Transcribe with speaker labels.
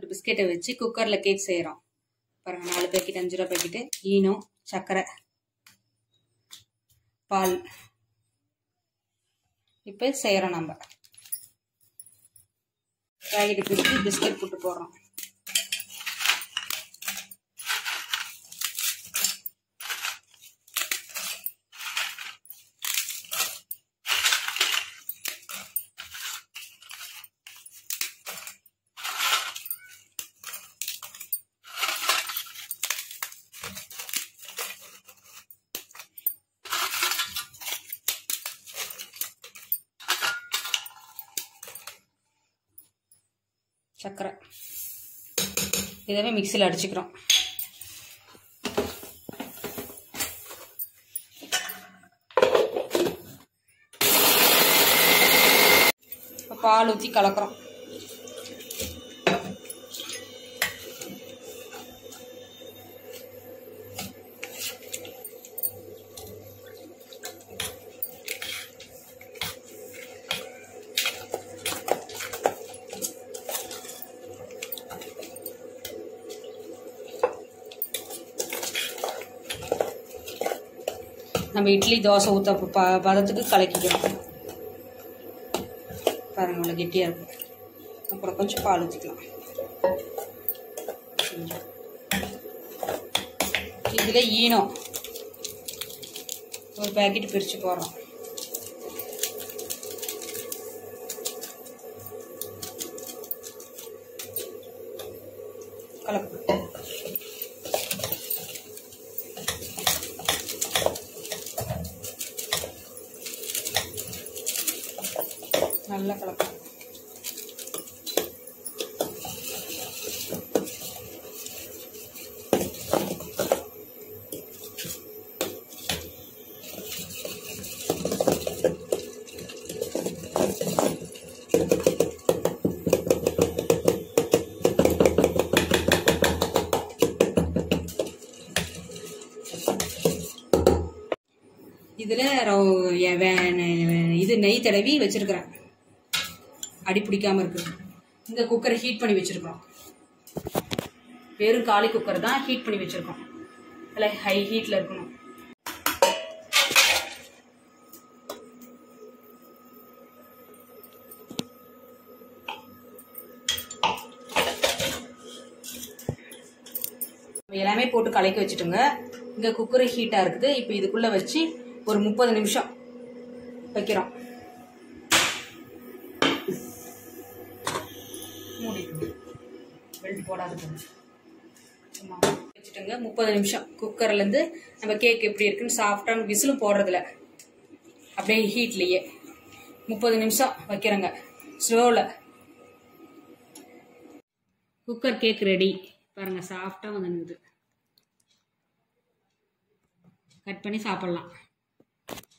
Speaker 1: பிஸ்கெட்டை வச்சு குக்கரில் கேக் செய்கிறோம் பாருங்கள் நாலு பேக்கெட் அஞ்சு ரூபா பேக்கெட்டு ஈனோ சர்க்கரை பால் இப்போ செய்கிறோம் நம்ம பேக்கெட்டு பிரித்து பிஸ்கெட் போட்டு போடுறோம் சர்க்கரை இதவே மிக்சியில் அடிச்சுக்கிறோம் இப்போ பால் ஊற்றி கலக்கிறோம் நம்ம இட்லி தோசை ஊற்ற ப பதத்துக்கு கலக்கிக்கணும் பாருங்க இவ்வளோ கெட்டியாக இருக்கும் அப்புறம் கொஞ்சம் பால் ஊற்றிக்கலாம் இதில் ஈனம் ஒரு பேக்கெட் பிரித்து போடுறோம் கலக்கு நல்லா கலக்கணும் இதில் இது நெய் தடவி வச்சிருக்கிறேன் அடி பிடிக்காம இருக்கு இந்த குக்கரை ஹீட் பண்ணி வச்சிருக்கோம் வெறும் காலி குக்கர் தான் ஹீட் பண்ணி வச்சிருக்கோம் அதில் ஹை ஹீட்டில் இருக்கணும் எல்லாமே போட்டு கலக்கி வச்சுட்டுங்க இங்கே குக்கர் ஹீட்டாக இருக்குது இப்போ இதுக்குள்ளே வச்சு ஒரு முப்பது நிமிஷம் வைக்கிறோம் மூடிக்கணும் பெல்ட் போடாது சும்மா வச்சுட்டுங்க முப்பது நிமிஷம் குக்கர்லேருந்து நம்ம கேக் எப்படி இருக்குன்னு சாஃப்டான விசிலும் போடுறதில்ல அப்படியே ஹீட்லேயே முப்பது நிமிஷம் வைக்கிறேங்க ஸ்லோவில் குக்கர் கேக் ரெடி பாருங்க சாஃப்டாக வந்துடுது கட் பண்ணி சாப்பிட்லாம்